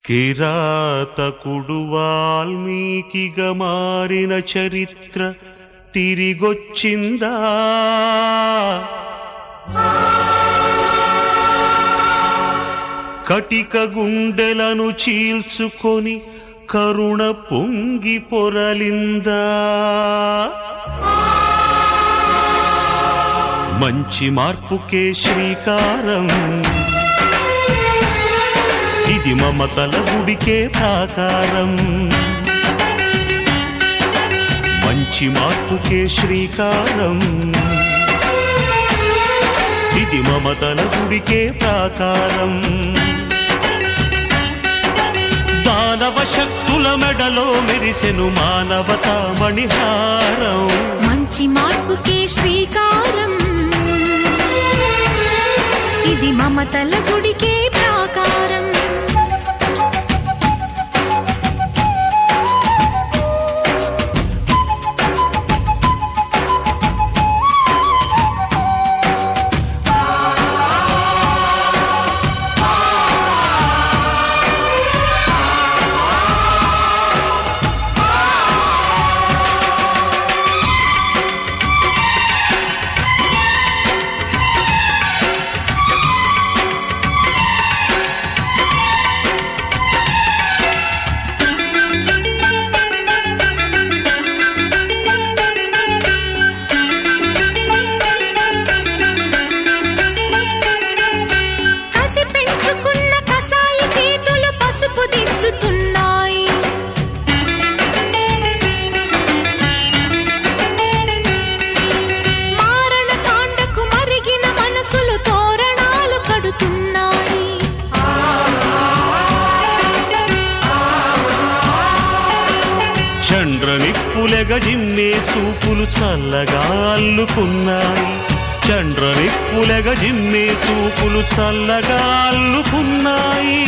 కిరాతకుడు వాల్మీకిగా మారిన చరిత్ర తిరిగొచ్చిందా కటిక గుండెలను చీల్చుకొని కరుణ పొంగి పొరలిందా మంచి మార్పుకే శ్రీకారం ఇది మమతల గుడికే ప్రాకారం మంచి మార్పుకే శ్రీకారం ఇది మమతల గుడికే ప్రాకారం దానవ శక్తుల మెడలో మెరిసెను మానవత మణిహారం మంచి మార్పుకే శ్రీకారం ఇది మమతల గుడికే ప్రాకారం కసి పెంచుకున్న కసాయి చేతులు పసుపు దిద్దుతున్నాయి మారణ కాండకు మరిగిన మనసులు తోరణాలు కడుతున్నాయి చండ్రనిప్పులెగ జిమ్మే చూపులు చల్లగా అల్లుకున్నాయి చండ్రనిప్పులెగ జిమ్మే చూపులు చల్లగా అల్లుకున్నాయి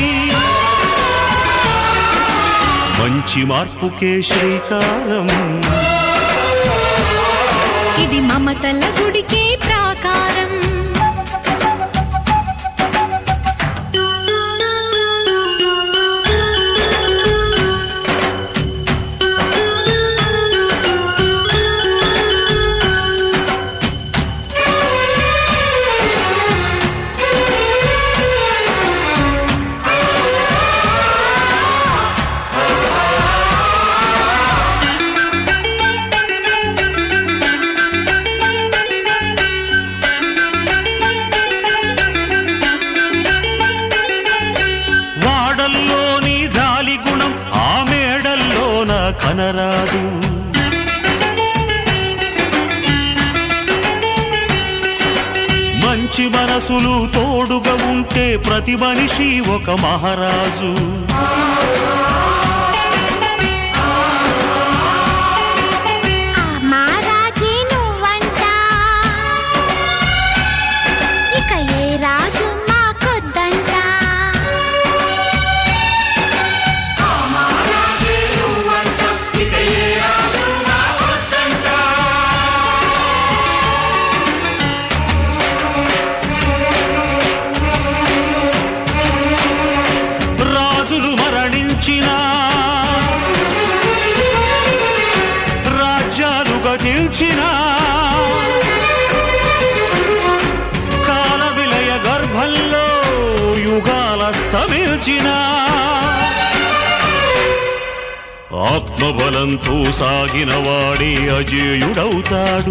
మంచి మార్పుకే శ్రీకారం ఇది మమతల గుడికే ప్రాకారం వాడల్లోని గాలి గుణం ఆ మేడల్లోన కనరాదు మంచి మనసులు తోడుగా ఉంటే ప్రతి మనిషి ఒక మహారాజు మహారాజే నువ్వంట ఇక ఏ రాజు మాకొద్దంట రాజులు మరణించినా రాజ్యాలుగా నిలిచినా కాల విలయ గర్భంలో యుగాల స్తమించిన ఆత్మబలంతో సాగిన వాడే అజేయుడవుతాడు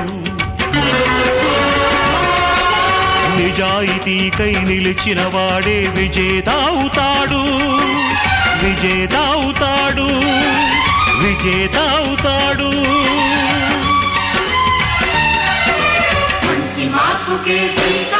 నిజాయితీకై నిలిచిన వాడే విజేత అవుతాడు విజేత అవుతాడు విజేత అవుతాడు మంచి మార్పుకే శ్రీకారం